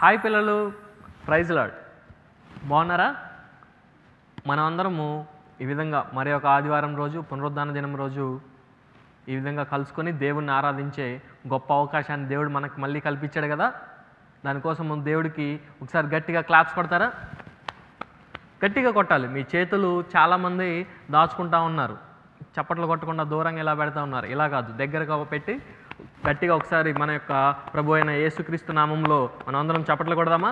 hi పిల్లలు praise lord బాగున్నారా మనం అందరము ఈ విధంగా మరి ఒక ఆదివారం రోజు పునరుద్ధాన దినం రోజు ఈ విధంగా కలుసుకొని దేవుణ్ణి ఆరాధించే గొప్ప అవకాశాన్ని దేవుడు మనకు మళ్ళీ కల్పించాడు కదా దానికోసం మనం దేవుడికి ఒకసారి గట్టిగా క్లాప్స్ కొడతారా గట్టిగా కొట్టాలి మీ చేతులు చాలామంది దాచుకుంటా ఉన్నారు చప్పట్లు కొట్టకుండా దూరంగా ఇలా పెడతా ఉన్నారు ఇలా కాదు దగ్గరగా పెట్టి గట్టిగా ఒకసారి మన యొక్క ప్రభు అయిన యేసుక్రీస్తు నామంలో మనం అందరం చప్పట్లు కొడదామా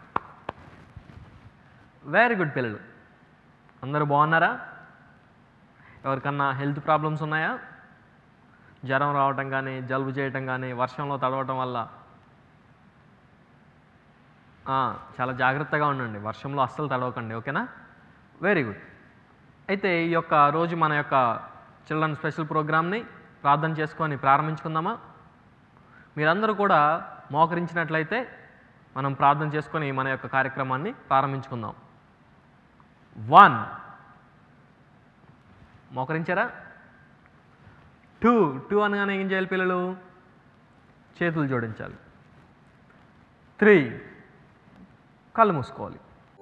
వెరీ గుడ్ పిల్లలు అందరూ బాగున్నారా ఎవరికన్నా హెల్త్ ప్రాబ్లమ్స్ ఉన్నాయా జ్వరం రావటం కానీ జలుబు చేయటం కానీ వర్షంలో తడవటం వల్ల ఆ, చాలా జాగ్రత్తగా ఉండండి వర్షంలో అస్సలు తడవకండి ఓకేనా వెరీ గుడ్ అయితే ఈ యొక్క రోజు మన యొక్క చిల్డ్రన్ స్పెషల్ ప్రోగ్రామ్ని ప్రార్థన చేసుకొని ప్రారంభించుకుందామా మీరందరూ కూడా మోకరించినట్లయితే మనం ప్రార్థన చేసుకొని మన యొక్క కార్యక్రమాన్ని ప్రారంభించుకుందాం వన్ మోకరించారా టూ టూ అనగానే ఏం చేయాలి పిల్లలు చేతులు జోడించాలి త్రీ కళ్ళు మూసుకోవాలి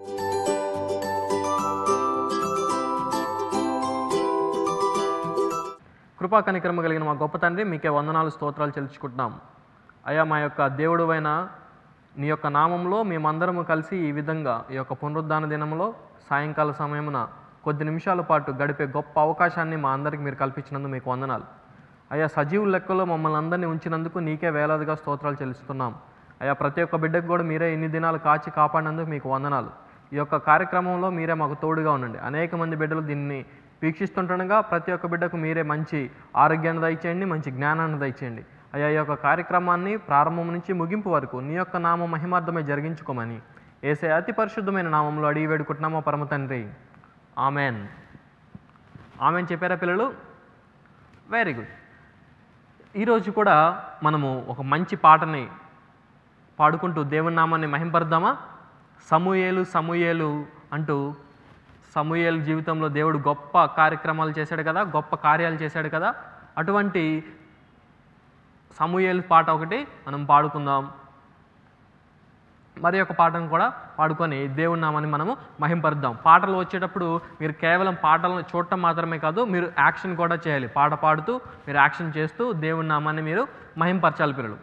కృపా కనికరమ కలిగిన మా గొప్ప తండ్రి మీకే వందనాలు స్తోత్రాలు చెల్లించుకుంటున్నాం అయ్యా మా యొక్క దేవుడు అయిన నీ యొక్క నామంలో మేమందరము కలిసి ఈ విధంగా ఈ యొక్క పునరుద్ధాన దినంలో సాయంకాల సమయమున కొద్ది నిమిషాల పాటు గడిపే గొప్ప అవకాశాన్ని మా అందరికి మీరు కల్పించినందుకు మీకు వందనాలు అయ్యా సజీవు లెక్కలో మమ్మల్ని అందరినీ ఉంచినందుకు నీకే వేలాదిగా స్తోత్రాలు చెల్లిస్తున్నాం అయ్యా ప్రతి ఒక్క బిడ్డకు కూడా మీరే ఇన్ని దినాలు కాచి కాపాడినందుకు మీకు వందనాలు ఈ యొక్క కార్యక్రమంలో మీరే మాకు తోడుగా ఉండండి అనేక మంది బిడ్డలు దీన్ని వీక్షిస్తుండగా ప్రతి ఒక్క బిడ్డకు మీరే మంచి ఆరోగ్యాన్ని దయచేయండి మంచి జ్ఞానాన్ని దయచేయండి అయ్యా ఈ యొక్క కార్యక్రమాన్ని ప్రారంభం నుంచి ముగింపు వరకు నీ యొక్క నామ మహిమార్థమే జరిగించుకోమని ఏసే అతి పరిశుద్ధమైన నామంలో అడిగి వేడుకుంటున్నామో పరమ తండ్రి ఆమెన్ ఆమెన్ చెప్పారా పిల్లలు వెరీ గుడ్ ఈరోజు కూడా మనము ఒక మంచి పాటని పాడుకుంటూ దేవుని నామాన్ని మహింపరుద్దామా సమూయేలు సమూయేలు అంటూ సమూయేలు జీవితంలో దేవుడు గొప్ప కార్యక్రమాలు చేశాడు కదా గొప్ప కార్యాలు చేశాడు కదా అటువంటి సమూయేలు పాట ఒకటి మనం పాడుకుందాం మరి ఒక పాటను కూడా పాడుకొని దేవుని నామాన్ని మనము మహింపరుద్దాం పాటలు వచ్చేటప్పుడు మీరు కేవలం పాటలను చూడటం మాత్రమే కాదు మీరు యాక్షన్ కూడా చేయాలి పాట పాడుతూ మీరు యాక్షన్ చేస్తూ దేవుని నామాన్ని మీరు మహింపరచాలి పిల్లలు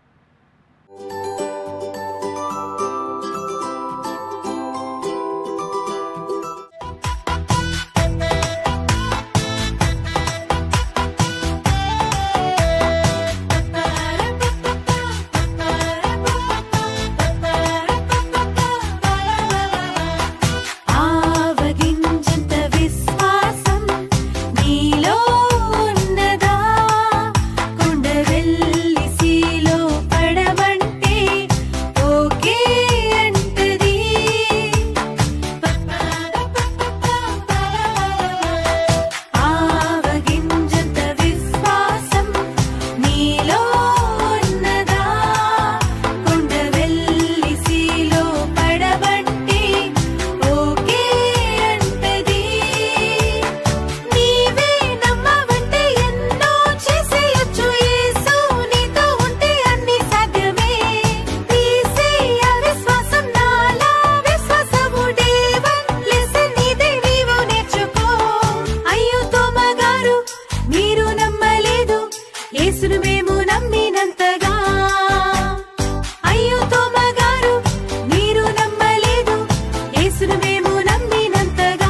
ఆవగించంత విశ్వాసం నీలో ఉన్నదా కొండ వెళ్ళి సీలో పడమంటే ఓకే అంటది ఆవగించంత విశ్వాసం నీలో ఉన్నదా కొండ వెళ్ళి సీలో పడమంటే ఓకే అంటది నీవే నమ్మవంటే ఎన్నో చేసేయొచ్చు యేసు నీతో ఉంటే అన్ని సాధ్యమే తీసే అవిశ్వాసం నాలా విశ్వాసము దేవన్ లెసన్ ఇదే నీవు నేర్చుకో అయ్యో తోమగారు మీరు నమ్మలేదు యేసును మేము నమ్మినంతగా అయ్యో తోమగారు మీరు నమ్మలేదు యేసును మేము నమ్మినంతగా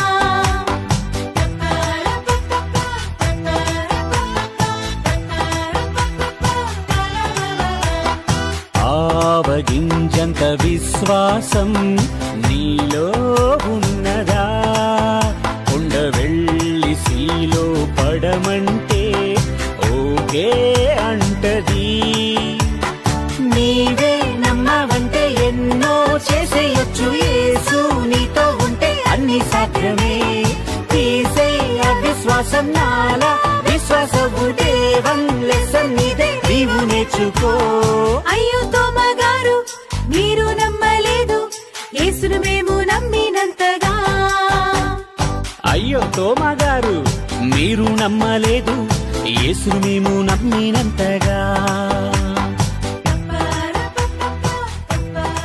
ఆవగింజంత విశ్వాసం నీలో ఉన్నదా కొండ వెళ్ళి సీలో పడమంటే ఓకే అంటది నీవే నమ్మవంటే ఎన్నో చేసేయొచ్చు యేసు నీతో ఉంటే అన్ని సాధ్యమే తీసే అవిశ్వాసం నాలా విశ్వాసము దేవం లెసన్ ఇదే నీవు నేర్చుకో అయ్యో తోమగారు మీరు నమ్మలేదు యేసును మేము నమ్మినంతగా అయ్యో తోమా గారు మీరు నమ్మలేదు యేసును మేము నమ్మినంతగా పప్ప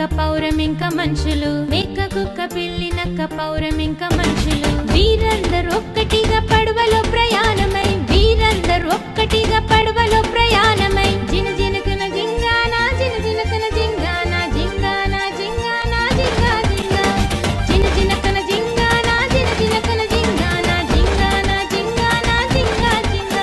పౌరం ఇంకా మనుషులు మేక కుక్క పిల్లి నక్క పౌరం ఇంకా మనుషులు వీరందరూ ఒక్కటిగా పడవలో ప్రయాణమై వీరందరూ ఒక్కటిగా పడవలో ప్రయాణమై జిన జినకున జింగానా జిన జినకున జింగానా జింగానా జింగానా జింగా జింగా జిన జినకున జింగానా జిన జినకున జింగానా జింగానా జింగానా జింగా జింగా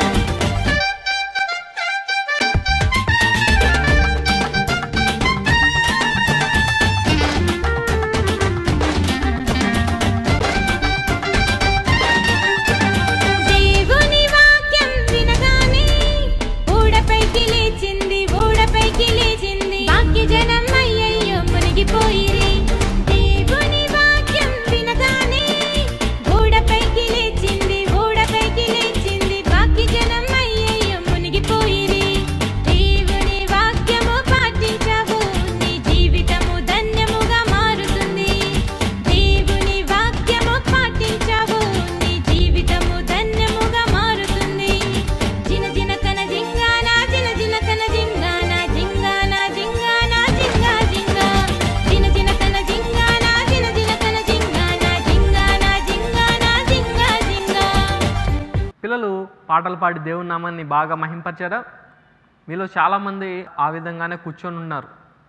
దేవుని వాక్యం వినగానే ఊడపైకి లేచింది ఊడపైకి లేచింది వాక్య జనం అయ్యయ్యో మునిగిపోయిరి దేవుని వాక్యం వినగానే ఊడపైకి లేచింది ఊడపైకి లేచింది వాక్య జనం అయ్యయ్యో మునిగిపోయిరి దేవుని వాక్యము పాటించవు నీ జీవితము ధన్యముగా మారుతుంది దేవుని వాక్యము పాటించవు నీ జీవితము ధన్యముగా మారుతుంది జిన జిన కన జింగానా జిన జిన కన జింగానా జింగానా జింగానా జింగా జింగా జిన జిన కన జింగానా జిన జిన కన జింగానా జింగానా జింగానా జింగా జింగా పిల్లలు పాటలు పాడి దేవుని నామాన్ని బాగా మహింపరిచారా మీలో చాలామంది ఆ విధంగానే కూర్చొని ఉన్నారు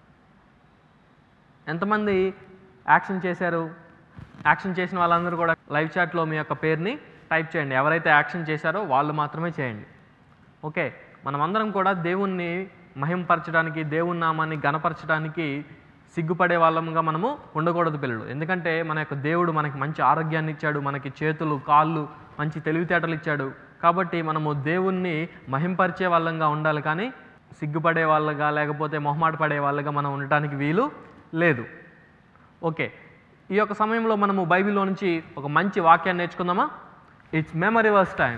ఎంతమంది యాక్షన్ చేశారు యాక్షన్ చేసిన వాళ్ళందరూ కూడా లైవ్ చాట్లో మీ యొక్క పేరుని టైప్ చేయండి ఎవరైతే యాక్షన్ చేశారో వాళ్ళు మాత్రమే చేయండి ఓకే మనమందరం కూడా దేవుణ్ణి మహింపరచడానికి దేవుని నామాన్ని గణపరచడానికి సిగ్గుపడే వాళ్ళముగా మనము ఉండకూడదు పిల్లలు ఎందుకంటే మన యొక్క దేవుడు మనకి మంచి ఆరోగ్యాన్ని ఇచ్చాడు మనకి చేతులు కాళ్ళు మంచి తెలివితేటలు ఇచ్చాడు కాబట్టి మనము దేవుణ్ణి మహింపరిచే వాళ్ళంగా ఉండాలి కానీ సిగ్గుపడే వాళ్ళగా లేకపోతే మొహమాట పడే వాళ్ళగా మనం ఉండటానికి వీలు లేదు ఓకే ఈ యొక్క సమయంలో మనము బైబిల్లో నుంచి ఒక మంచి వాక్యాన్ని నేర్చుకుందామా ఇట్స్ మెమరీ వర్స్ టైం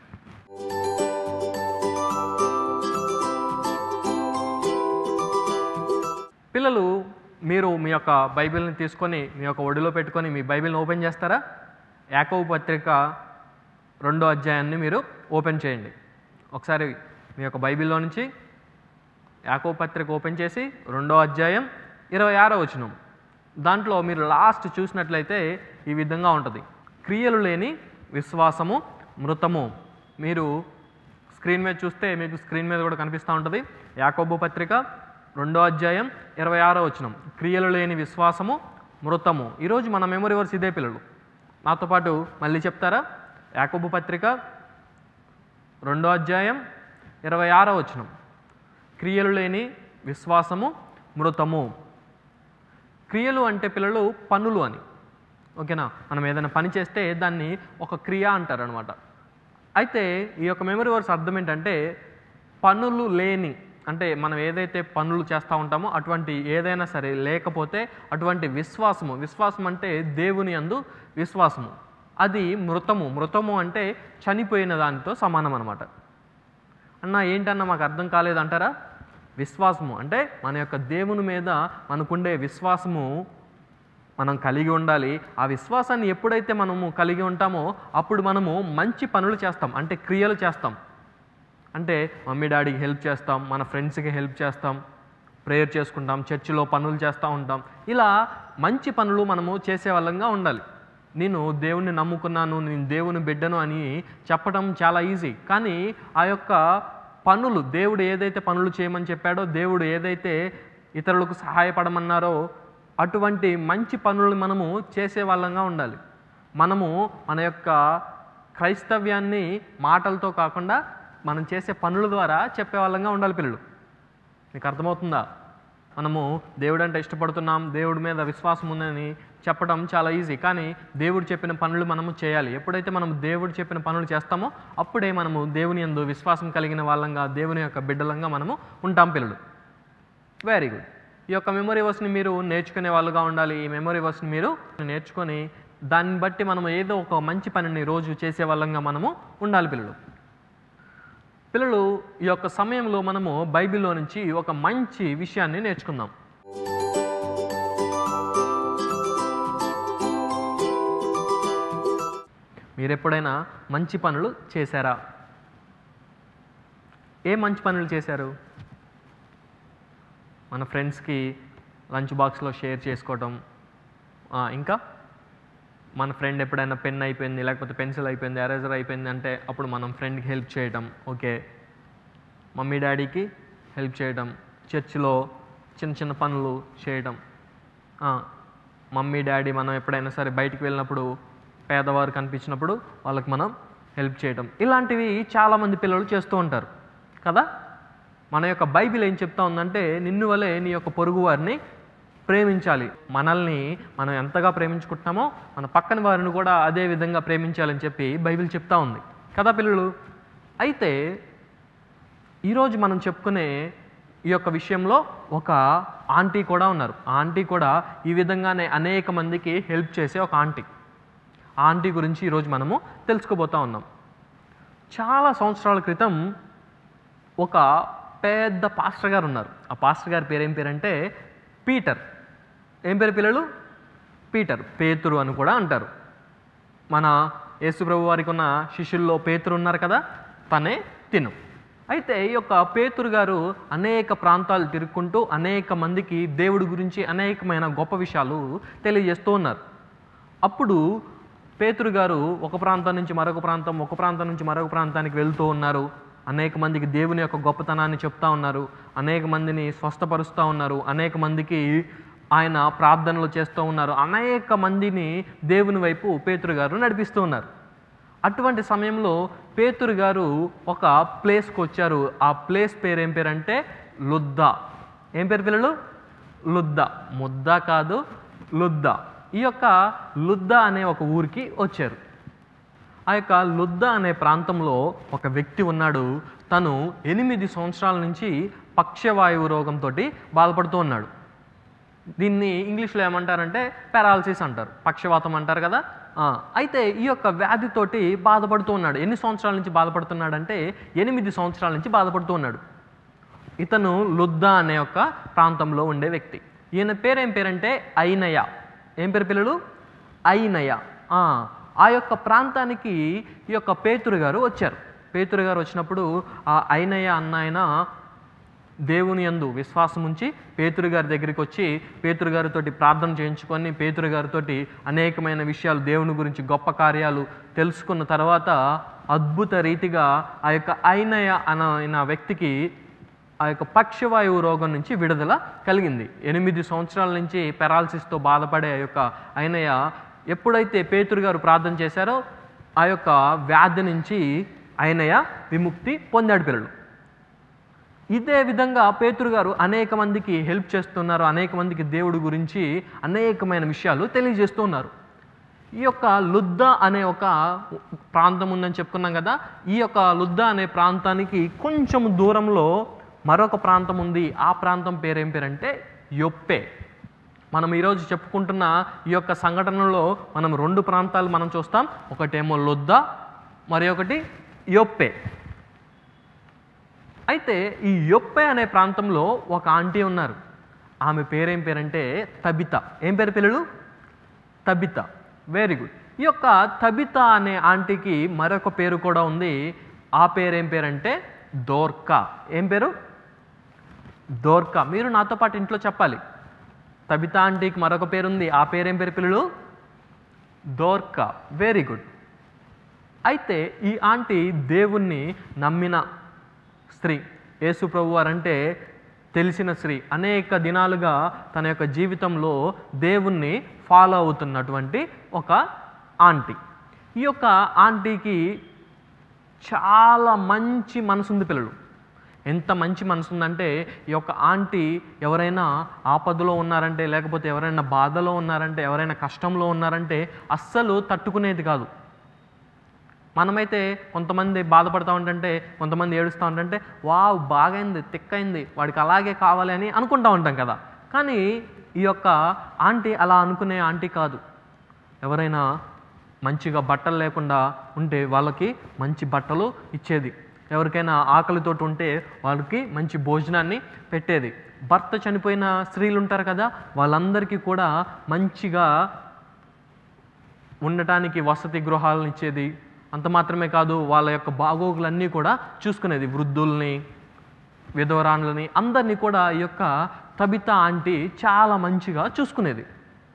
పిల్లలు మీరు మీ యొక్క బైబిల్ని తీసుకొని మీ యొక్క ఒడిలో పెట్టుకొని మీ బైబిల్ని ఓపెన్ చేస్తారా యాకోబు పత్రిక రెండో అధ్యాయాన్ని మీరు ఓపెన్ చేయండి ఒకసారి మీ యొక్క బైబిల్లో నుంచి యాకోబు పత్రిక ఓపెన్ చేసి రెండో అధ్యాయం ఇరవై ఆరో వచనం దాంట్లో మీరు లాస్ట్ చూసినట్లయితే ఈ విధంగా ఉంటుంది క్రియలు లేని విశ్వాసము మృతము మీరు స్క్రీన్ మీద చూస్తే మీకు స్క్రీన్ మీద కూడా కనిపిస్తూ ఉంటుంది యాకోబు పత్రిక రెండో అధ్యాయం ఇరవై ఆరో వచనం క్రియలు లేని విశ్వాసము మృతము ఈరోజు మన మెమరీ వర్స్ ఇదే పిల్లలు నాతో పాటు మళ్ళీ చెప్తారా యాకోబు పత్రిక రెండో అధ్యాయం ఇరవై ఆరో వచనం క్రియలు లేని విశ్వాసము మృతము క్రియలు అంటే పిల్లలు పనులు అని ఓకేనా మనం ఏదైనా పని చేస్తే దాన్ని ఒక క్రియ అంటారు అనమాట అయితే ఈ యొక్క మెమరీ వర్స్ అర్థం ఏంటంటే పనులు లేని అంటే మనం ఏదైతే పనులు చేస్తూ ఉంటామో అటువంటి ఏదైనా సరే లేకపోతే అటువంటి విశ్వాసము విశ్వాసం అంటే దేవుని అందు విశ్వాసము అది మృతము మృతము అంటే చనిపోయిన దానితో సమానం అనమాట అన్న ఏంటన్నా మాకు అర్థం కాలేదు అంటారా విశ్వాసము అంటే మన యొక్క దేవుని మీద మనకుండే విశ్వాసము మనం కలిగి ఉండాలి ఆ విశ్వాసాన్ని ఎప్పుడైతే మనము కలిగి ఉంటామో అప్పుడు మనము మంచి పనులు చేస్తాం అంటే క్రియలు చేస్తాం అంటే మమ్మీ డాడీకి హెల్ప్ చేస్తాం మన ఫ్రెండ్స్కి హెల్ప్ చేస్తాం ప్రేయర్ చేసుకుంటాం చర్చిలో పనులు చేస్తూ ఉంటాం ఇలా మంచి పనులు మనము చేసే వాళ్ళంగా ఉండాలి నేను దేవుణ్ణి నమ్ముకున్నాను నేను దేవుని బిడ్డను అని చెప్పడం చాలా ఈజీ కానీ ఆ యొక్క పనులు దేవుడు ఏదైతే పనులు చేయమని చెప్పాడో దేవుడు ఏదైతే ఇతరులకు సహాయపడమన్నారో అటువంటి మంచి పనులు మనము చేసే వాళ్ళంగా ఉండాలి మనము మన యొక్క క్రైస్తవ్యాన్ని మాటలతో కాకుండా మనం చేసే పనుల ద్వారా చెప్పే వాళ్ళంగా ఉండాలి పిల్లలు మీకు అర్థమవుతుందా మనము దేవుడు అంటే ఇష్టపడుతున్నాం దేవుడి మీద విశ్వాసం ఉందని చెప్పడం చాలా ఈజీ కానీ దేవుడు చెప్పిన పనులు మనము చేయాలి ఎప్పుడైతే మనం దేవుడు చెప్పిన పనులు చేస్తామో అప్పుడే మనము దేవుని యందు విశ్వాసం కలిగిన వాళ్ళంగా దేవుని యొక్క బిడ్డలంగా మనము ఉంటాం పిల్లలు వెరీ గుడ్ ఈ యొక్క మెమరీ వర్స్ని మీరు నేర్చుకునే వాళ్ళుగా ఉండాలి ఈ మెమరీ వర్స్ని మీరు నేర్చుకొని దాన్ని బట్టి మనం ఏదో ఒక మంచి పనిని రోజు చేసే వాళ్ళంగా మనము ఉండాలి పిల్లలు పిల్లలు ఈ యొక్క సమయంలో మనము బైబిల్లో నుంచి ఒక మంచి విషయాన్ని నేర్చుకుందాం మీరు ఎప్పుడైనా మంచి పనులు చేశారా ఏ మంచి పనులు చేశారు మన ఫ్రెండ్స్కి లంచ్ బాక్స్లో షేర్ చేసుకోవటం ఆ, ఇంకా మన ఫ్రెండ్ ఎప్పుడైనా పెన్ అయిపోయింది లేకపోతే పెన్సిల్ అయిపోయింది ఎరేజర్ అయిపోయింది అంటే అప్పుడు మనం ఫ్రెండ్కి హెల్ప్ చేయటం ఓకే మమ్మీ డాడీకి హెల్ప్ చేయడం చర్చిలో చిన్న చిన్న పనులు చేయడం ఆ, మమ్మీ డాడీ మనం ఎప్పుడైనా సరే బయటికి వెళ్ళినప్పుడు పేదవారు కనిపించినప్పుడు వాళ్ళకి మనం హెల్ప్ చేయడం ఇలాంటివి చాలామంది పిల్లలు చేస్తూ ఉంటారు కదా మన యొక్క బైబిల్ ఏం చెప్తా ఉందంటే నిన్ను వలె నీ యొక్క పొరుగు వారిని ప్రేమించాలి మనల్ని మనం ఎంతగా ప్రేమించుకుంటున్నామో మన పక్కన వారిని కూడా అదే విధంగా ప్రేమించాలని చెప్పి బైబిల్ చెప్తా ఉంది కదా పిల్లలు అయితే ఈరోజు మనం చెప్పుకునే ఈ యొక్క విషయంలో ఒక ఆంటీ కూడా ఉన్నారు ఆ ఆంటీ కూడా ఈ విధంగానే అనేక మందికి హెల్ప్ చేసే ఒక ఆంటీ ఆ ఆంటీ గురించి ఈరోజు మనము తెలుసుకోబోతా ఉన్నాం చాలా సంవత్సరాల క్రితం ఒక పెద్ద పాస్టర్ గారు ఉన్నారు ఆ పాస్టర్ గారి పేరు ఏం పేరంటే పీటర్ ఏం పేరు పిల్లలు పీటర్ పేతురు అని కూడా అంటారు మన యేసుప్రభు వారికి ఉన్న శిష్యుల్లో పేతురు ఉన్నారు కదా తనే తిను అయితే ఈ యొక్క పేతురు గారు అనేక ప్రాంతాలు తిరుక్కుంటూ అనేక మందికి దేవుడి గురించి అనేకమైన గొప్ప విషయాలు తెలియజేస్తూ ఉన్నారు అప్పుడు పేతురు గారు ఒక ప్రాంతం నుంచి మరొక ప్రాంతం ఒక ప్రాంతం నుంచి మరొక ప్రాంతానికి వెళ్తూ ఉన్నారు అనేక మందికి దేవుని యొక్క గొప్పతనాన్ని చెప్తా ఉన్నారు అనేక మందిని స్వస్థపరుస్తూ ఉన్నారు అనేక మందికి ఆయన ప్రార్థనలు చేస్తూ ఉన్నారు అనేక మందిని దేవుని వైపు పేతురు గారు నడిపిస్తూ ఉన్నారు అటువంటి సమయంలో పేతురు గారు ఒక ప్లేస్కి వచ్చారు ఆ ప్లేస్ పేరు ఏం పేరు అంటే లుద్దా ఏం పేరు పిల్లలు లుద్దా ముద్ద కాదు లుద్దా ఈ యొక్క లుద్దా అనే ఒక ఊరికి వచ్చారు ఆ యొక్క లుద్దా అనే ప్రాంతంలో ఒక వ్యక్తి ఉన్నాడు తను ఎనిమిది సంవత్సరాల నుంచి పక్షవాయువు రోగంతో బాధపడుతూ ఉన్నాడు దీన్ని ఇంగ్లీష్లో ఏమంటారంటే పారాలసిస్ అంటారు పక్షవాతం అంటారు కదా ఆ, అయితే ఈ యొక్క వ్యాధితోటి బాధపడుతూ ఉన్నాడు ఎన్ని సంవత్సరాల నుంచి బాధపడుతున్నాడంటే ఎనిమిది సంవత్సరాల నుంచి బాధపడుతూ ఉన్నాడు ఇతను లుద్దా అనే ఒక ప్రాంతంలో ఉండే వ్యక్తి ఈయన పేరేం పేరంటే ఐనయ ఏం పేరు పిల్లలు ఐనయ ఆ, ఆ యొక్క ప్రాంతానికి ఈ యొక్క పేతురు గారు వచ్చారు పేతురు గారు వచ్చినప్పుడు ఆ ఐనయ అన్న ఆయన దేవుని యందు విశ్వాసం ఉంచి పేతురు గారి దగ్గరికి వచ్చి పేతురు గారితోటి ప్రార్థన చేయించుకొని పేతురు గారితోటి అనేకమైన విషయాలు దేవుని గురించి గొప్ప కార్యాలు తెలుసుకున్న తర్వాత అద్భుత రీతిగా ఆ యొక్క ఐనయ అన్న వ్యక్తికి ఆ యొక్క పక్షవాయువు రోగం నుంచి విడుదల కలిగింది ఎనిమిది సంవత్సరాల నుంచి పెరాలసిస్తో బాధపడే ఆ యొక్క అయినయ్య ఎప్పుడైతే పేతురు గారు ప్రార్థన చేశారో ఆ యొక్క వ్యాధి నుంచి అయినయ్య విముక్తి పొందాడు పిల్లలు ఇదే విధంగా పేతురు గారు అనేక మందికి హెల్ప్ చేస్తున్నారు అనేక మందికి దేవుడి గురించి అనేకమైన విషయాలు తెలియజేస్తున్నారు ఈ యొక్క లుద్దా అనే ఒక ప్రాంతం ఉందని చెప్పుకున్నాం కదా ఈ యొక్క లుద్దా అనే ప్రాంతానికి కొంచెం దూరంలో మరొక ప్రాంతం ఉంది ఆ ప్రాంతం పేరేం పేరంటే యొప్పే మనం ఈరోజు చెప్పుకుంటున్న ఈ యొక్క సంఘటనలో మనం రెండు ప్రాంతాలు మనం చూస్తాం ఒకటేమో లుద్దా మరి ఒకటి యొప్పే అయితే ఈ యొప్పే అనే ప్రాంతంలో ఒక ఆంటీ ఉన్నారు ఆమె పేరేం పేరంటే తబిత ఏం పేరు పిల్లలు తబిత వెరీ గుడ్ ఈ యొక్క తబిత అనే ఆంటీకి మరొక పేరు కూడా ఉంది ఆ పేరు ఏం పేరంటే దోర్కా ఏం పేరు దోర్కా మీరు నాతో పాటు ఇంట్లో చెప్పాలి తబిత ఆంటీకి మరొక పేరు ఉంది ఆ పేరేం పేరు పిల్లలు దోర్కా వెరీ గుడ్ అయితే ఈ ఆంటీ దేవుణ్ణి నమ్మిన స్త్రీ యేసు ప్రభు వారంటే తెలిసిన స్త్రీ అనేక దినాలుగా తన యొక్క జీవితంలో దేవుణ్ణి ఫాలో అవుతున్నటువంటి ఒక ఆంటీ ఈ యొక్క ఆంటీకి చాలా మంచి మనసుంది పిల్లలు ఎంత మంచి మనసు ఉందంటే ఈ యొక్క ఆంటీ ఎవరైనా ఆపదలో ఉన్నారంటే లేకపోతే ఎవరైనా బాధలో ఉన్నారంటే ఎవరైనా కష్టంలో ఉన్నారంటే అస్సలు తట్టుకునేది కాదు మనమైతే కొంతమంది బాధపడతా ఉంటుంటే కొంతమంది ఏడుస్తూ ఉంటుంటే వావ్ బాగైంది తిక్కైంది వాడికి అలాగే కావాలి అని అనుకుంటా ఉంటాం కదా కానీ ఈ యొక్క ఆంటీ అలా అనుకునే ఆంటీ కాదు ఎవరైనా మంచిగా బట్టలు లేకుండా ఉంటే వాళ్ళకి మంచి బట్టలు ఇచ్చేది ఎవరికైనా ఆకలితోటి ఉంటే వాళ్ళకి మంచి భోజనాన్ని పెట్టేది భర్త చనిపోయిన స్త్రీలు ఉంటారు కదా వాళ్ళందరికీ కూడా మంచిగా ఉండటానికి వసతి గృహాలను ఇచ్చేది అంత మాత్రమే కాదు వాళ్ళ యొక్క బాగోగులన్నీ కూడా చూసుకునేది వృద్ధుల్ని విధవరాణులని అందరినీ కూడా ఈ యొక్క తబిత ఆంటీ చాలా మంచిగా చూసుకునేది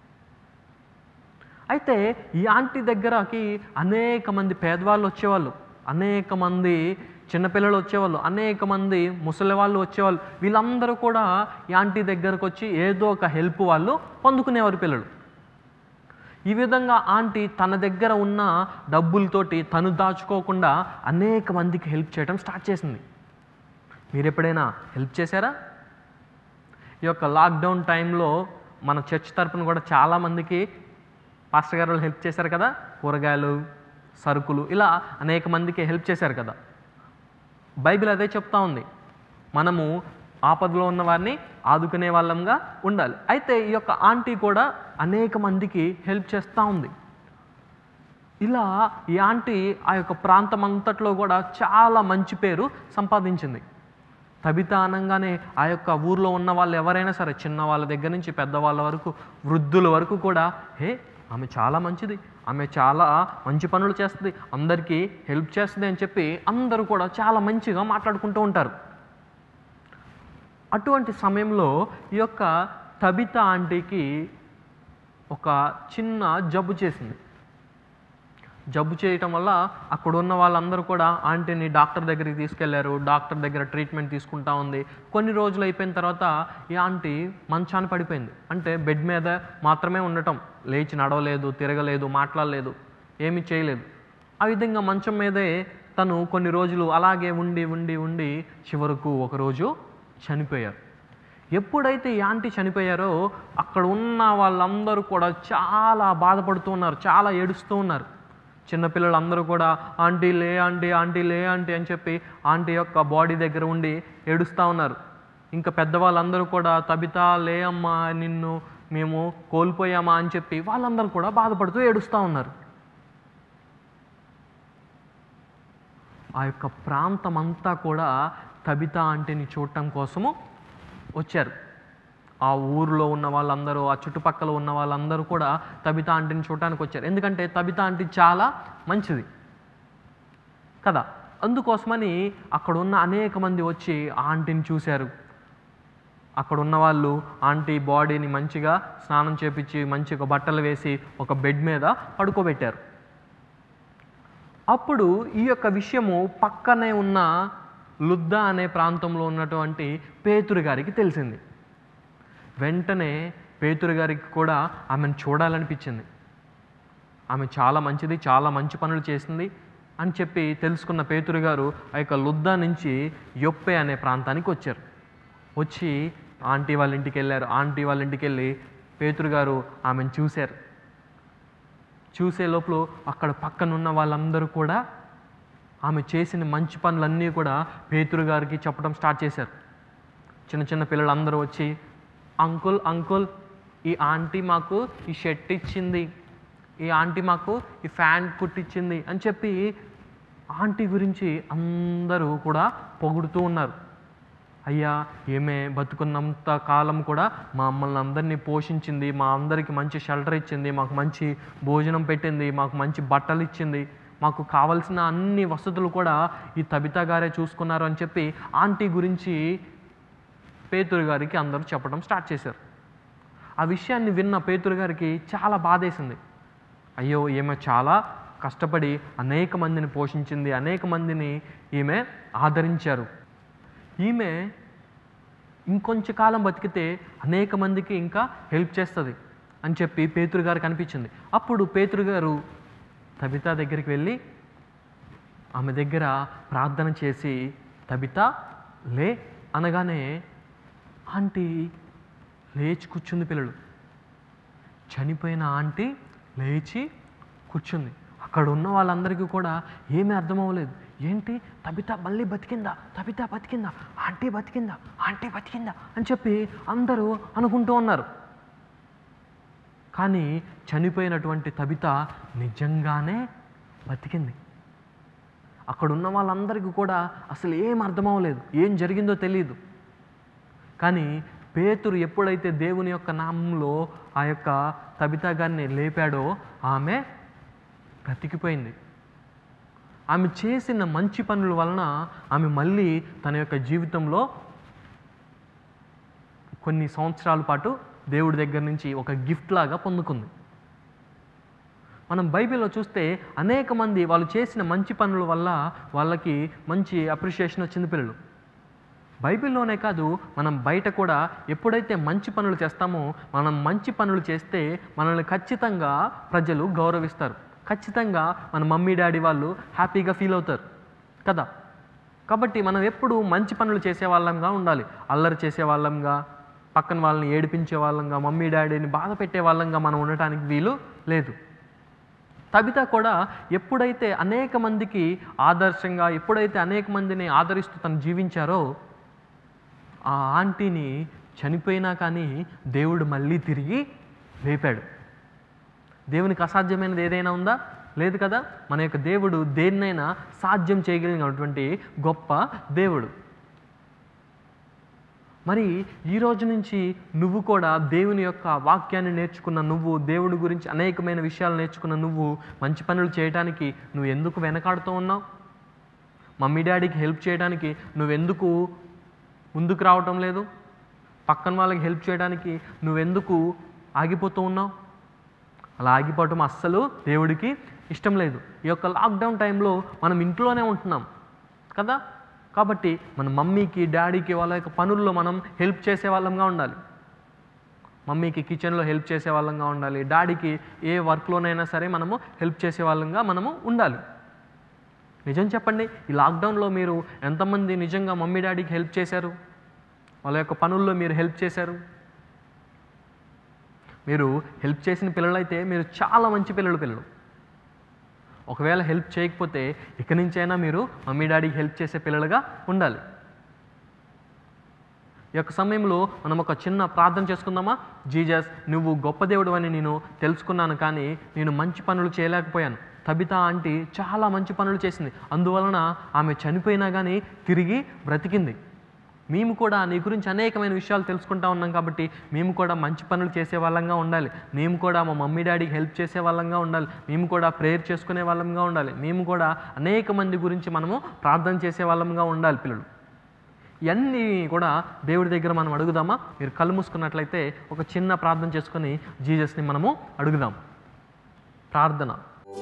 అయితే ఈ ఆంటీ దగ్గరకి అనేక మంది పేదవాళ్ళు వచ్చేవాళ్ళు అనేక మంది చిన్నపిల్లలు వచ్చేవాళ్ళు అనేక మంది ముసలి వాళ్ళు వచ్చేవాళ్ళు వీళ్ళందరూ కూడా ఈ ఆంటీ దగ్గరకు వచ్చి ఏదో ఒక హెల్ప్ వాళ్ళు పొందుకునేవారు పిల్లలు ఈ విధంగా ఆంటీ తన దగ్గర ఉన్న డబ్బులతోటి తను దాచుకోకుండా అనేక మందికి హెల్ప్ చేయడం స్టార్ట్ చేసింది మీరు ఎప్పుడైనా హెల్ప్ చేశారా ఈ యొక్క లాక్డౌన్ టైంలో మన చర్చ్ తరపున కూడా చాలామందికి పాస్టర్ గారు వాళ్ళు హెల్ప్ చేశారు కదా కూరగాయలు సరుకులు ఇలా అనేక మందికి హెల్ప్ చేశారు కదా బైబిల్ అదే చెప్తా ఉంది మనము ఆపదలో ఉన్న వారిని ఆదుకునే వాళ్ళంగా ఉండాలి అయితే ఈ యొక్క ఆంటీ కూడా అనేక మందికి హెల్ప్ చేస్తూ ఉంది ఇలా ఈ ఆంటీ ఆ యొక్క ప్రాంతం అంతట్లో కూడా చాలా మంచి పేరు సంపాదించింది తబిత అనగానే ఆ యొక్క ఊర్లో ఉన్న వాళ్ళు ఎవరైనా సరే చిన్న వాళ్ళ దగ్గర నుంచి పెద్దవాళ్ళ వరకు వృద్ధుల వరకు కూడా హే ఆమె చాలా మంచిది ఆమె చాలా మంచి పనులు చేస్తుంది అందరికీ హెల్ప్ చేస్తుంది అని చెప్పి అందరూ కూడా చాలా మంచిగా మాట్లాడుకుంటూ ఉంటారు అటువంటి సమయంలో ఈ యొక్క తబిత ఆంటీకి ఒక చిన్న జబ్బు చేసింది జబ్బు చేయటం వల్ల అక్కడ ఉన్న వాళ్ళందరూ కూడా ఆంటీని డాక్టర్ దగ్గరికి తీసుకెళ్లారు డాక్టర్ దగ్గర ట్రీట్మెంట్ తీసుకుంటా ఉంది కొన్ని రోజులు అయిపోయిన తర్వాత ఈ ఆంటీ మంచాన పడిపోయింది అంటే బెడ్ మీద మాత్రమే ఉండటం లేచి నడవలేదు తిరగలేదు మాట్లాడలేదు ఏమీ చేయలేదు ఆ విధంగా మంచం మీదే తను కొన్ని రోజులు అలాగే ఉండి ఉండి ఉండి చివరకు ఒకరోజు చనిపోయారు ఎప్పుడైతే ఈ ఆంటీ చనిపోయారో అక్కడ ఉన్న వాళ్ళందరూ కూడా చాలా బాధపడుతూ ఉన్నారు చాలా ఏడుస్తూ ఉన్నారు చిన్నపిల్లలు అందరూ కూడా ఆంటీ లే ఆంటీ ఆంటీ లే ఆంటీ అని చెప్పి ఆంటీ యొక్క బాడీ దగ్గర ఉండి ఏడుస్తూ ఉన్నారు ఇంకా పెద్దవాళ్ళందరూ కూడా తబితా లే అమ్మా నిన్ను మేము కోల్పోయామా అని చెప్పి వాళ్ళందరూ కూడా బాధపడుతూ ఏడుస్తూ ఉన్నారు ఆ యొక్క ప్రాంతం అంతా కూడా తబితా ఆంటీని చూడటం కోసము వచ్చారు ఆ ఊరిలో ఉన్న వాళ్ళందరూ ఆ చుట్టుపక్కల ఉన్న వాళ్ళందరూ కూడా తబితా ఆంటీని చూడటానికి వచ్చారు ఎందుకంటే తబితా ఆంటీ చాలా మంచిది కదా అందుకోసమని అక్కడ ఉన్న అనేక మంది వచ్చి ఆ ఆంటీని చూశారు అక్కడ ఉన్న వాళ్ళు ఆంటీ బాడీని మంచిగా స్నానం చేపించి మంచిగా బట్టలు వేసి ఒక బెడ్ మీద పడుకోబెట్టారు అప్పుడు ఈ యొక్క విషయము పక్కనే ఉన్న లుద్దా అనే ప్రాంతంలో ఉన్నటువంటి పేతురు గారికి తెలిసింది వెంటనే పేతురు గారికి కూడా ఆమెను చూడాలనిపించింది ఆమె చాలా మంచిది చాలా మంచి పనులు చేసింది అని చెప్పి తెలుసుకున్న పేతురు గారు ఆ యొక్క లుద్దా నుంచి యొప్పే అనే ప్రాంతానికి వచ్చారు వచ్చి ఆంటీ వాళ్ళ ఇంటికి వెళ్ళారు ఆంటీ వాళ్ళ ఇంటికి వెళ్ళి పేతురు గారు ఆమెను చూశారు చూసే లోపల అక్కడ పక్కన ఉన్న వాళ్ళందరూ కూడా ఆమె చేసిన మంచి పనులన్నీ కూడా పేతురు గారికి చెప్పడం స్టార్ట్ చేశారు చిన్న చిన్న పిల్లలందరూ వచ్చి అంకుల్ అంకుల్ ఈ ఆంటీ మాకు ఈ షర్ట్ ఇచ్చింది ఈ ఆంటీ మాకు ఈ ఫ్యాంట్ కుట్టించింది అని చెప్పి ఆంటీ గురించి అందరూ కూడా పొగుడుతూ ఉన్నారు అయ్యా ఏమే బతుకున్నంత కాలం కూడా మా మమ్మల్ని అందరినీ పోషించింది మా అందరికి మంచి షెల్టర్ ఇచ్చింది మాకు మంచి భోజనం పెట్టింది మాకు మంచి బట్టలు ఇచ్చింది మాకు కావలసిన అన్ని వసతులు కూడా ఈ తబితా గారే చూసుకున్నారు అని చెప్పి ఆంటీ గురించి పేతురు గారికి అందరూ చెప్పడం స్టార్ట్ చేశారు ఆ విషయాన్ని విన్న పేతురు గారికి చాలా బాధేసింది అయ్యో ఈమె చాలా కష్టపడి అనేక మందిని పోషించింది అనేక మందిని ఈమె ఆదరించారు ఈమె ఇంకొంచెం కాలం బతికితే అనేక మందికి ఇంకా హెల్ప్ చేస్తుంది అని చెప్పి పేతురు గారికి అనిపించింది అప్పుడు పేతురు గారు తబితా దగ్గరికి వెళ్ళి ఆమె దగ్గర ప్రార్థన చేసి తబితా లే అనగానే ఆంటీ లేచి కూర్చుంది పిల్లలు చనిపోయిన ఆంటీ లేచి కూర్చుంది అక్కడ ఉన్న వాళ్ళందరికీ కూడా ఏమీ అర్థం అవ్వలేదు ఏంటి తబిత మళ్ళీ బతికిందా తబిత బతికిందా ఆంటీ బతికిందా ఆంటీ బతికిందా అని చెప్పి అందరూ అనుకుంటూ ఉన్నారు కానీ చనిపోయినటువంటి తబిత నిజంగానే బతికింది అక్కడ ఉన్న వాళ్ళందరికీ కూడా అసలు ఏం అర్థం అవ్వలేదు ఏం జరిగిందో తెలియదు కానీ పేతురు ఎప్పుడైతే దేవుని యొక్క నామంలో ఆ యొక్క తబితా గారిని లేపాడో ఆమె బ్రతికిపోయింది ఆమె చేసిన మంచి పనుల వలన ఆమె మళ్ళీ తన యొక్క జీవితంలో కొన్ని సంవత్సరాల పాటు దేవుడి దగ్గర నుంచి ఒక గిఫ్ట్ లాగా పొందుకుంది మనం బైబిల్లో చూస్తే అనేక మంది వాళ్ళు చేసిన మంచి పనుల వల్ల వాళ్ళకి మంచి అప్రిషియేషన్ వచ్చింది పిల్లలు బైబిల్లోనే కాదు మనం బయట కూడా ఎప్పుడైతే మంచి పనులు చేస్తామో మనం మంచి పనులు చేస్తే మనల్ని ఖచ్చితంగా ప్రజలు గౌరవిస్తారు ఖచ్చితంగా మన మమ్మీ డాడీ వాళ్ళు హ్యాపీగా ఫీల్ అవుతారు కదా కాబట్టి మనం ఎప్పుడు మంచి పనులు చేసే వాళ్ళంగా ఉండాలి అల్లరి చేసే వాళ్ళంగా పక్కన వాళ్ళని ఏడిపించే వాళ్ళంగా మమ్మీ డాడీని బాధ పెట్టే వాళ్ళంగా మనం ఉండటానికి వీలు లేదు తబిత కూడా ఎప్పుడైతే అనేక మందికి ఆదర్శంగా ఎప్పుడైతే అనేక మందిని ఆదరిస్తూ తను జీవించారో ఆ ఆంటీని చనిపోయినా కానీ దేవుడు మళ్ళీ తిరిగి లేపాడు దేవునికి అసాధ్యమైనది ఏదైనా ఉందా లేదు కదా మన యొక్క దేవుడు దేన్నైనా సాధ్యం చేయగలిగినటువంటి గొప్ప దేవుడు మరి ఈ రోజు నుంచి నువ్వు కూడా దేవుని యొక్క వాక్యాన్ని నేర్చుకున్న నువ్వు దేవుడి గురించి అనేకమైన విషయాలు నేర్చుకున్న నువ్వు మంచి పనులు చేయడానికి నువ్వు ఎందుకు వెనకాడుతూ ఉన్నావు మమ్మీ డాడీకి హెల్ప్ చేయడానికి నువ్వెందుకు ముందుకు రావటం లేదు పక్కన వాళ్ళకి హెల్ప్ చేయడానికి నువ్వెందుకు ఆగిపోతూ ఉన్నావు అలా ఆగిపోవటం అస్సలు దేవుడికి ఇష్టం లేదు ఈ యొక్క లాక్డౌన్ టైంలో మనం ఇంట్లోనే ఉంటున్నాం కదా కాబట్టి మన మమ్మీకి డాడీకి వాళ్ళ యొక్క పనుల్లో మనం హెల్ప్ చేసే వాళ్ళంగా ఉండాలి మమ్మీకి కిచెన్లో హెల్ప్ చేసే వాళ్ళంగా ఉండాలి డాడీకి ఏ వర్క్లోనైనా సరే మనము హెల్ప్ చేసే వాళ్ళంగా మనము ఉండాలి నిజం చెప్పండి ఈ లాక్డౌన్లో మీరు ఎంతమంది నిజంగా మమ్మీ డాడీకి హెల్ప్ చేశారు వాళ్ళ యొక్క పనుల్లో మీరు హెల్ప్ చేశారు మీరు హెల్ప్ చేసిన పిల్లలైతే మీరు చాలా మంచి పిల్లలు పిల్లలు ఒకవేళ హెల్ప్ చేయకపోతే ఇక నుంచైనా మీరు మమ్మీ డాడీకి హెల్ప్ చేసే పిల్లలుగా ఉండాలి ఈ యొక్క సమయంలో మనం ఒక చిన్న ప్రార్థన చేసుకుందామా జీజస్ నువ్వు గొప్ప దేవుడు అని నేను తెలుసుకున్నాను కానీ నేను మంచి పనులు చేయలేకపోయాను తబిత ఆంటీ చాలా మంచి పనులు చేసింది అందువలన ఆమె చనిపోయినా కానీ తిరిగి బ్రతికింది మేము కూడా నీ గురించి అనేకమైన విషయాలు తెలుసుకుంటా ఉన్నాం కాబట్టి మేము కూడా మంచి పనులు చేసే వాళ్ళంగా ఉండాలి మేము కూడా మా మమ్మీ డాడీకి హెల్ప్ చేసే వాళ్ళంగా ఉండాలి మేము కూడా ప్రేయర్ చేసుకునే వాళ్ళంగా ఉండాలి మేము కూడా అనేక మంది గురించి మనము ప్రార్థన చేసే వాళ్ళంగా ఉండాలి పిల్లలు ఇవన్నీ కూడా దేవుడి దగ్గర మనం అడుగుదామా మీరు కళ్ళు మూసుకున్నట్లయితే ఒక చిన్న ప్రార్థన చేసుకొని జీజస్ని మనము అడుగుదాం ప్రార్థన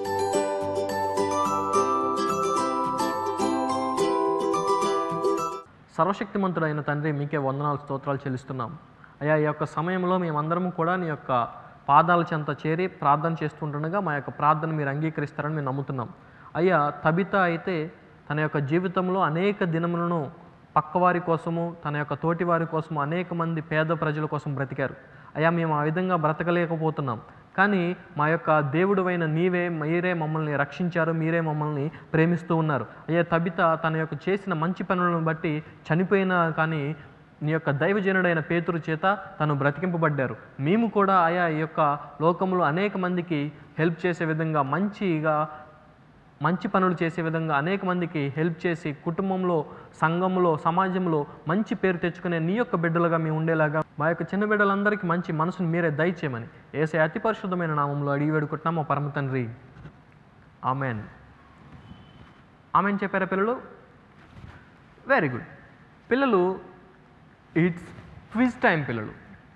సర్వశక్తిమంతుడైన తండ్రి మీకే వందనాలు స్తోత్రాలు చెల్లిస్తున్నాం అయ్యా ఈ యొక్క సమయంలో మేమందరము కూడా నీ యొక్క పాదాల చెంత చేరి ప్రార్థన చేస్తుండగా మా యొక్క ప్రార్థన మీరు అంగీకరిస్తారని మేము నమ్ముతున్నాం అయ్యా తబిత అయితే తన యొక్క జీవితంలో అనేక దినములను పక్కవారి కోసము తన యొక్క తోటి వారి కోసము అనేక మంది పేద ప్రజల కోసం బ్రతికారు అయ్యా మేము ఆ విధంగా బ్రతకలేకపోతున్నాం కానీ మా యొక్క దేవుడువైన నీవే మీరే మమ్మల్ని రక్షించారు మీరే మమ్మల్ని ప్రేమిస్తూ ఉన్నారు అయ్యా తబిత తన యొక్క చేసిన మంచి పనులను బట్టి చనిపోయినా కానీ నీ యొక్క దైవజనుడైన పేతురు చేత తను బ్రతికింపబడ్డారు మేము కూడా ఆయా ఈ యొక్క లోకంలో అనేక మందికి హెల్ప్ చేసే విధంగా మంచిగా మంచి పనులు చేసే విధంగా అనేక మందికి హెల్ప్ చేసి కుటుంబంలో సంఘంలో సమాజంలో మంచి పేరు తెచ్చుకునే నీ యొక్క బిడ్డలుగా మేము ఉండేలాగా మా యొక్క చిన్న బిడ్డలందరికీ మంచి మనసును మీరే దయచేయమని ఏసే అతి పరిశుద్ధమైన నామంలో అడిగి వేడుకుంటున్నాం మా పరమ తండ్రి ఆమెన్ ఆమెన్ చెప్పారా పిల్లలు వెరీ గుడ్ పిల్లలు ఇట్స్ క్విజ్ టైం పిల్లలు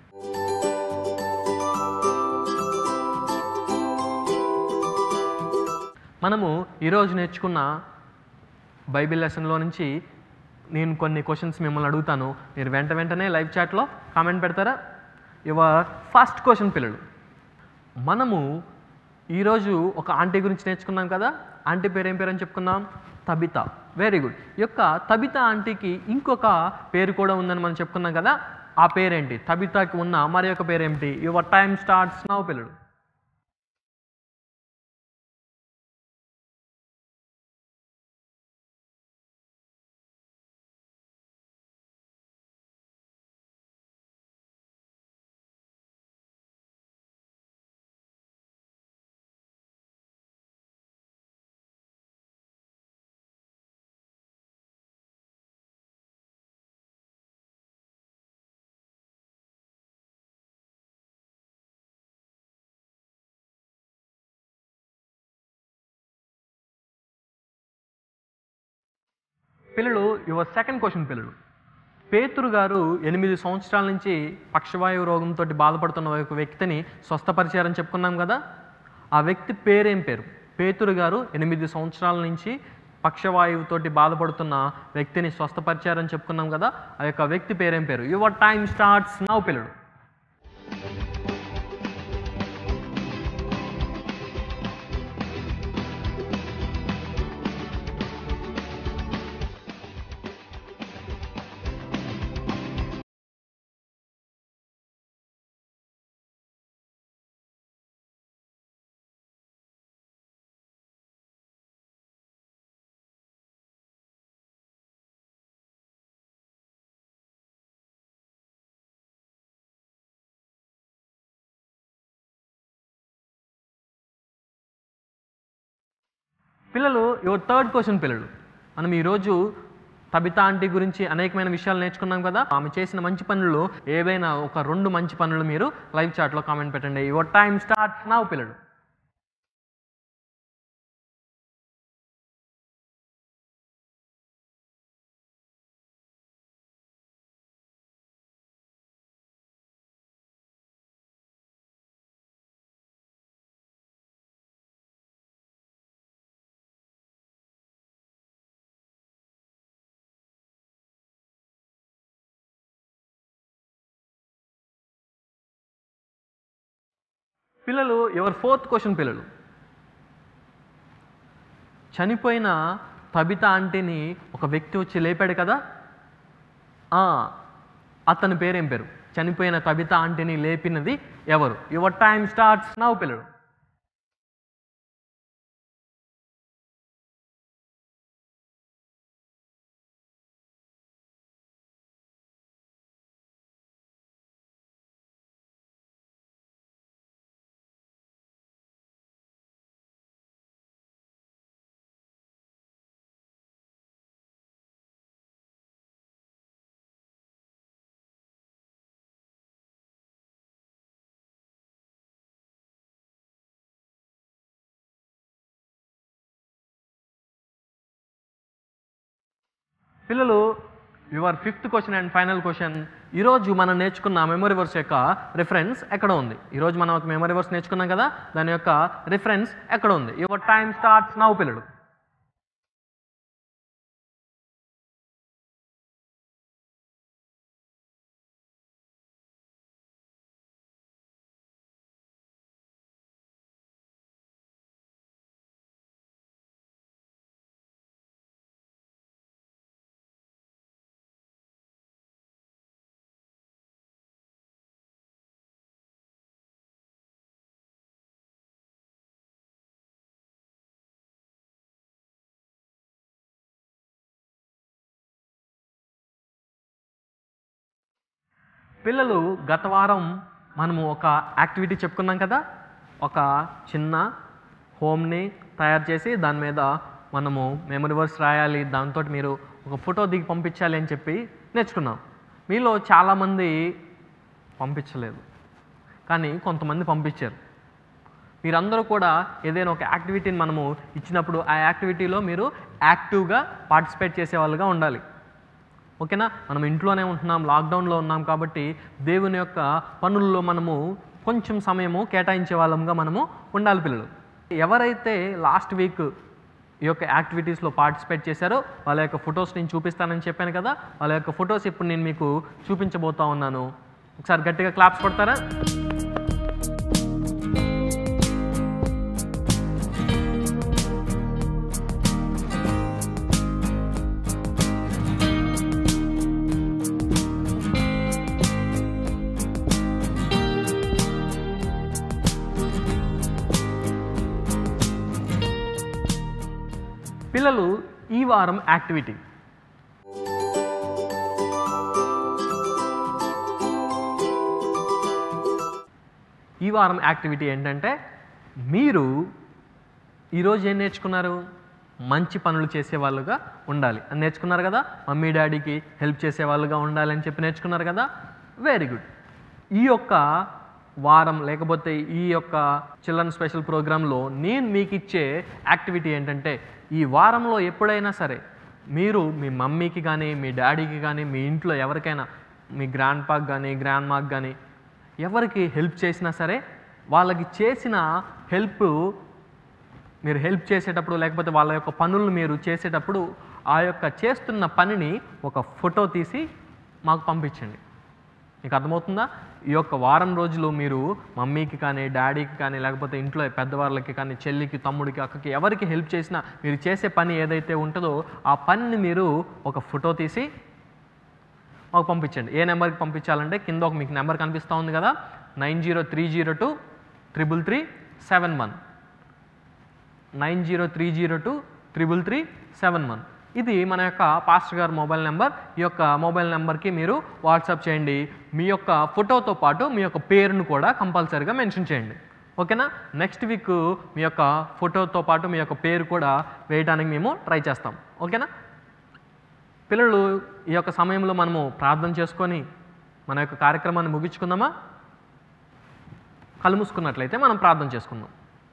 మనము ఈరోజు నేర్చుకున్న బైబిల్ లెసన్లో నుంచి నేను కొన్ని క్వశ్చన్స్ మిమ్మల్ని అడుగుతాను మీరు వెంట వెంటనే లైవ్ చాట్లో కామెంట్ పెడతారా యువర్ ఫస్ట్ క్వశ్చన్ పిల్లలు మనము ఈరోజు ఒక ఆంటీ గురించి నేర్చుకున్నాం కదా ఆంటీ పేరు ఏం పేరు అని చెప్పుకున్నాం తబిత వెరీ గుడ్ ఈ యొక్క తబిత ఆంటీకి ఇంకొక పేరు కూడా ఉందని మనం చెప్పుకున్నాం కదా ఆ పేరేంటి తబితాకి ఉన్న మరి యొక్క పేరేంటి యువర్ టైం స్టార్ట్స్ నవ్ పిల్లలు పిల్లలు యువర్ సెకండ్ క్వశ్చన్ పిల్లలు పేతురు గారు ఎనిమిది సంవత్సరాల నుంచి పక్షవాయువు రోగంతో బాధపడుతున్న ఒక వ్యక్తిని స్వస్థపరిచారని చెప్పుకున్నాం కదా ఆ వ్యక్తి పేరేం పేరు పేతురు గారు ఎనిమిది సంవత్సరాల నుంచి పక్షవాయువుతోటి బాధపడుతున్న వ్యక్తిని స్వస్థపరిచారని చెప్పుకున్నాం కదా ఆ యొక్క వ్యక్తి పేరేం పేరు యువర్ టైం స్టార్ట్స్ నౌ పిల్లడు పిల్లలు యువర్ థర్డ్ క్వశ్చన్ పిల్లలు మనం ఈరోజు తబితా ఆంటీ గురించి అనేకమైన విషయాలు నేర్చుకున్నాం కదా ఆమె చేసిన మంచి పనులు ఏవైనా ఒక రెండు మంచి పనులు మీరు లైవ్ చాట్లో కామెంట్ పెట్టండి యువర్ టైం స్టార్ట్స్ నావు పిల్లలు పిల్లలు యువర్ ఫోర్త్ క్వశ్చన్ పిల్లలు చనిపోయిన తబిత ఆంటీని ఒక వ్యక్తి వచ్చి లేపాడు కదా ఆ, అతని పేరేం పేరు చనిపోయిన తబిత ఆంటీని లేపినది ఎవరు యువర్ టైం స్టార్ట్స్ నౌ పిల్లలు పిల్లలు your fifth question and final question ఈరోజు మనం నేర్చుకున్న మెమరీ వర్స్ యొక్క రిఫరెన్స్ ఎక్కడ ఉంది ఈరోజు మనం ఒక మెమరీ వర్స్ నేర్చుకున్నాం కదా దాని యొక్క రిఫరెన్స్ ఎక్కడ ఉంది యువర్ టైం స్టార్ట్స్ నౌ పిల్లలు పిల్లలు గత వారం మనము ఒక యాక్టివిటీ చెప్పుకున్నాం కదా ఒక చిన్న హోమ్ని తయారు చేసి దాని మీద మనము మెమరీ వర్స్ రాయాలి దాంతో మీరు ఒక ఫోటో దిగి పంపించాలి అని చెప్పి నేర్చుకున్నాం మీలో చాలామంది పంపించలేదు కానీ కొంతమంది పంపించారు మీరందరూ కూడా ఏదైనా ఒక యాక్టివిటీని మనము ఇచ్చినప్పుడు ఆ యాక్టివిటీలో మీరు యాక్టివ్గా పార్టిసిపేట్ చేసే వాళ్ళుగా ఉండాలి ఓకేనా మనం ఇంట్లోనే ఉంటున్నాం లాక్డౌన్లో ఉన్నాం కాబట్టి దేవుని యొక్క పనుల్లో మనము కొంచెం సమయము కేటాయించే వాళ్ళంగా మనము ఉండాలి పిల్లలు ఎవరైతే లాస్ట్ వీక్ ఈ యొక్క యాక్టివిటీస్లో పార్టిసిపేట్ చేశారో వాళ్ళ యొక్క ఫొటోస్ నేను చూపిస్తానని చెప్పాను కదా వాళ్ళ యొక్క ఫొటోస్ ఇప్పుడు నేను మీకు చూపించబోతా ఉన్నాను ఒకసారి గట్టిగా క్లాప్స్ కొడతారా పిల్లలు ఈ వారం యాక్టివిటీ ఈ వారం యాక్టివిటీ ఏంటంటే మీరు ఈరోజు ఏం నేర్చుకున్నారు మంచి పనులు చేసే వాళ్ళుగా ఉండాలి అని నేర్చుకున్నారు కదా మమ్మీ డాడీకి హెల్ప్ చేసే వాళ్ళుగా ఉండాలి అని చెప్పి నేర్చుకున్నారు కదా వెరీ గుడ్ ఈ యొక్క వారం లేకపోతే ఈ యొక్క చిల్డ్రన్ స్పెషల్ ప్రోగ్రాంలో నేను మీకు ఇచ్చే యాక్టివిటీ ఏంటంటే ఈ వారంలో ఎప్పుడైనా సరే మీరు మీ మమ్మీకి కానీ మీ డాడీకి కానీ మీ ఇంట్లో ఎవరికైనా మీ గ్రాండ్ పాక్ కానీ గ్రాండ్ మాక్ కానీ ఎవరికి హెల్ప్ చేసినా సరే వాళ్ళకి చేసిన హెల్ప్ మీరు హెల్ప్ చేసేటప్పుడు లేకపోతే వాళ్ళ యొక్క పనులను మీరు చేసేటప్పుడు ఆ యొక్క చేస్తున్న పనిని ఒక ఫోటో తీసి మాకు పంపించండి మీకు అర్థమవుతుందా ఈ యొక్క వారం రోజులు మీరు మమ్మీకి కానీ డాడీకి కానీ లేకపోతే ఇంట్లో పెద్దవాళ్ళకి కానీ చెల్లికి తమ్ముడికి అక్కకి ఎవరికి హెల్ప్ చేసినా మీరు చేసే పని ఏదైతే ఉంటుందో ఆ పనిని మీరు ఒక ఫోటో తీసి మాకు పంపించండి ఏ నెంబర్కి పంపించాలంటే కింద ఒక మీకు నెంబర్ కనిపిస్తూ ఉంది కదా nine zero three zero two triple three seven one nine zero three zero two triple three seven one ఇది మన యొక్క పాస్టర్ గారి మొబైల్ నెంబర్ ఈ యొక్క మొబైల్ నెంబర్కి మీరు వాట్సాప్ చేయండి మీ యొక్క ఫోటోతో పాటు మీ యొక్క పేరును కూడా కంపల్సరీగా మెన్షన్ చేయండి ఓకేనా నెక్స్ట్ వీక్ మీ యొక్క ఫోటోతో పాటు మీ యొక్క పేరు కూడా వేయడానికి మేము ట్రై చేస్తాం ఓకేనా పిల్లలు ఈ యొక్క సమయంలో మనము ప్రార్థన చేసుకొని మన యొక్క కార్యక్రమాన్ని ముగించుకుందామా కళ్ళు మూసుకున్నట్లయితే మనం ప్రార్థన చేసుకుందాం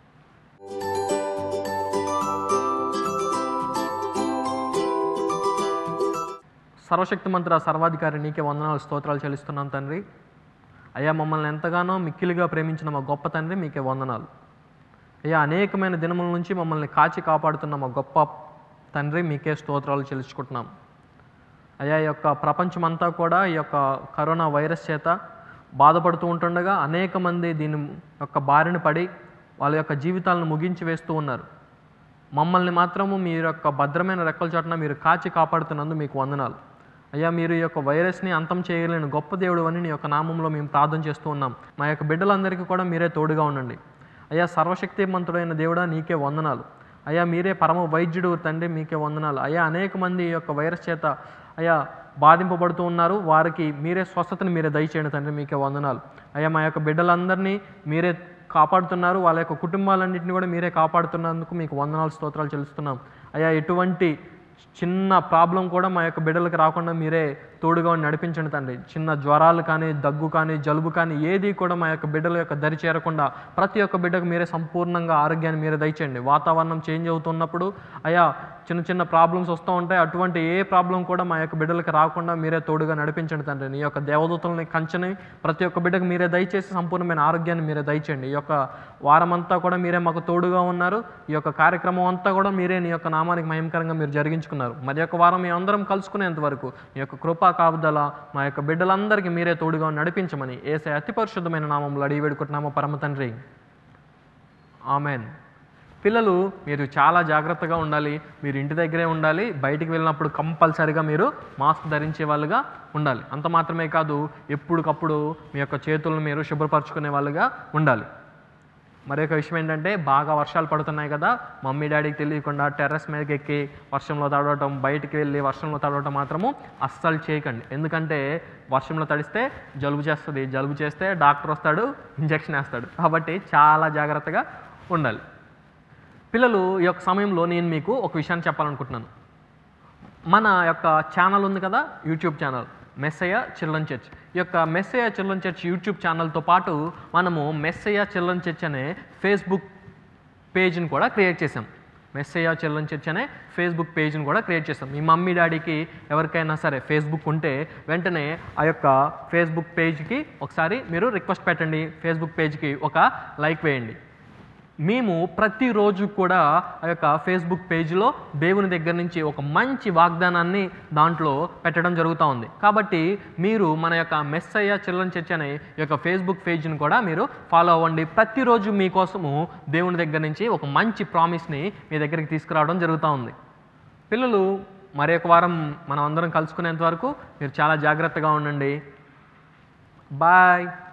సర్వశక్తిమంతుడ సర్వాధికారి నీకే వందనాలు స్తోత్రాలు చెల్లిస్తున్నాం తండ్రి అయ్యా మమ్మల్ని ఎంతగానో మిక్కిలిగా ప్రేమించిన మా గొప్ప తండ్రి మీకే వందనాలు అయ్యా అనేకమైన దినముల నుంచి మమ్మల్ని కాచి కాపాడుతున్న మా గొప్ప తండ్రి మీకే స్తోత్రాలు చెల్లించుకుంటున్నాం అయ్యా ఈ యొక్క ప్రపంచమంతా కూడా ఈ యొక్క కరోనా వైరస్ చేత బాధపడుతూ ఉంటుండగా అనేక మంది దీని యొక్క బారిన పడి వాళ్ళ యొక్క జీవితాలను ముగించి వేస్తూ ఉన్నారు మమ్మల్ని మాత్రము మీరు యొక్క భద్రమైన రెక్కల చాటున మీరు కాచి కాపాడుతున్నందు మీకు వందనాలు అయ్యా మీరు ఈ యొక్క వైరస్ని అంతం చేయలేని గొప్ప దేవుడు అని నీ యొక్క నామంలో మేము ప్రార్థన చేస్తూ ఉన్నాం మా యొక్క బిడ్డలందరికీ కూడా మీరే తోడుగా ఉండండి అయ్యా సర్వశక్తిమంతుడైన దేవుడా నీకే వందనాలు అయ్యా మీరే పరమ వైద్యుడు తండ్రి మీకే వందనాలు అయ్యా అనేక మంది ఈ యొక్క వైరస్ చేత అయ్యా బాధింపబడుతూ ఉన్నారు వారికి మీరే స్వస్థతని మీరే దయచేయండి తండ్రి మీకే వందనాలు అయ్యా మా యొక్క బిడ్డలందరినీ మీరే కాపాడుతున్నారు వాళ్ళ యొక్క కుటుంబాలన్నింటినీ కూడా మీరే కాపాడుతున్నందుకు మీకు వందనాలు స్తోత్రాలు చెల్లిస్తున్నాం అయ్యా ఎటువంటి చిన్న ప్రాబ్లం కూడా మా యొక్క బిడ్డలకు రాకుండా మీరే తోడుగా ఉండి నడిపించండి తండ్రి చిన్న జ్వరాలు కానీ దగ్గు కానీ జలుబు కానీ ఏది కూడా మా యొక్క బిడ్డల యొక్క దరి చేరకుండా ప్రతి ఒక్క బిడ్డకు మీరే సంపూర్ణంగా ఆరోగ్యాన్ని మీరే దయచేయండి వాతావరణం చేంజ్ అవుతున్నప్పుడు అయా చిన్న చిన్న ప్రాబ్లమ్స్ వస్తూ ఉంటాయి అటువంటి ఏ ప్రాబ్లం కూడా మా యొక్క బిడ్డలకు రాకుండా మీరే తోడుగా నడిపించండి తండ్రి నీ యొక్క దేవదూతలని కంచని ప్రతి ఒక్క బిడ్డకు మీరే దయచేసి సంపూర్ణమైన ఆరోగ్యాన్ని మీరే దయచేయండి ఈ యొక్క వారమంతా కూడా మీరే మాకు తోడుగా ఉన్నారు ఈ యొక్క కార్యక్రమం అంతా కూడా మీరే నీ యొక్క నామానికి మహిమకరంగా మీరు జరిగించుకున్నారు మరి యొక్క వారం మీ అందరం కలుసుకునేంత వరకు మీ యొక్క కృపా కాపుదల మా యొక్క బిడ్డలందరికీ మీరే తోడుగా నడిపించమని ఏసే అతి పరిశుద్ధమైన నామంలో అడిగి వేడుకుంటున్నాము పరమ తండ్రి ఆమెన్ పిల్లలు మీరు చాలా జాగ్రత్తగా ఉండాలి మీరు ఇంటి దగ్గరే ఉండాలి బయటికి వెళ్ళినప్పుడు కంపల్సరిగా మీరు మాస్క్ ధరించే వాళ్ళుగా ఉండాలి అంత మాత్రమే కాదు ఎప్పటికప్పుడు మీ యొక్క చేతులను మీరు శుభ్రపరచుకునే వాళ్ళుగా ఉండాలి మరి ఒక విషయం ఏంటంటే బాగా వర్షాలు పడుతున్నాయి కదా మమ్మీ డాడీకి తెలియకుండా టెర్రస్ మీదకి ఎక్కి వర్షంలో తడవటం బయటికి వెళ్ళి వర్షంలో తడవటం మాత్రము అస్సలు చేయకండి ఎందుకంటే వర్షంలో తడిస్తే జలుబు చేస్తుంది జలుబు చేస్తే డాక్టర్ వస్తాడు ఇంజెక్షన్ వేస్తాడు కాబట్టి చాలా జాగ్రత్తగా ఉండాలి పిల్లలు ఈ యొక్క సమయంలో నేను మీకు ఒక విషయాన్ని చెప్పాలనుకుంటున్నాను మన యొక్క ఛానల్ ఉంది కదా YouTube channel Messiah Children Church ఈ యొక్క మెస్సయ్య చిల్డ్రన్ చర్చ్ యూట్యూబ్ ఛానల్తో పాటు మనము మెస్సయ్య చిల్డ్రన్ చర్చ్ అనే ఫేస్బుక్ పేజ్ని కూడా క్రియేట్ చేసాం మెస్సయ్య చిల్డ్రన్ చర్చ్ అనే ఫేస్బుక్ పేజ్ని కూడా క్రియేట్ చేసాం మీ మమ్మీ డాడీకి ఎవరికైనా సరే ఫేస్బుక్ ఉంటే వెంటనే ఆ యొక్క ఫేస్బుక్ పేజ్కి ఒకసారి మీరు రిక్వెస్ట్ పెట్టండి ఫేస్బుక్ పేజ్కి ఒక లైక్ వేయండి మేము ప్రతిరోజు కూడా ఆ యొక్క ఫేస్బుక్ పేజ్లో దేవుని దగ్గర నుంచి ఒక మంచి వాగ్దానాన్ని దాంట్లో పెట్టడం జరుగుతూ ఉంది కాబట్టి మీరు మన యొక్క మెస్సయ్య చిల్డ్రన్ చర్చ్ అనే ఈ యొక్క ఫేస్బుక్ పేజ్ని కూడా మీరు ఫాలో అవ్వండి ప్రతిరోజు మీకోసము దేవుని దగ్గర నుంచి ఒక మంచి ప్రామిస్ని మీ దగ్గరికి తీసుకురావడం జరుగుతూ ఉంది పిల్లలు మరి ఒక వారం మనం అందరం కలుసుకునేంత వరకు మీరు చాలా జాగ్రత్తగా ఉండండి బాయ్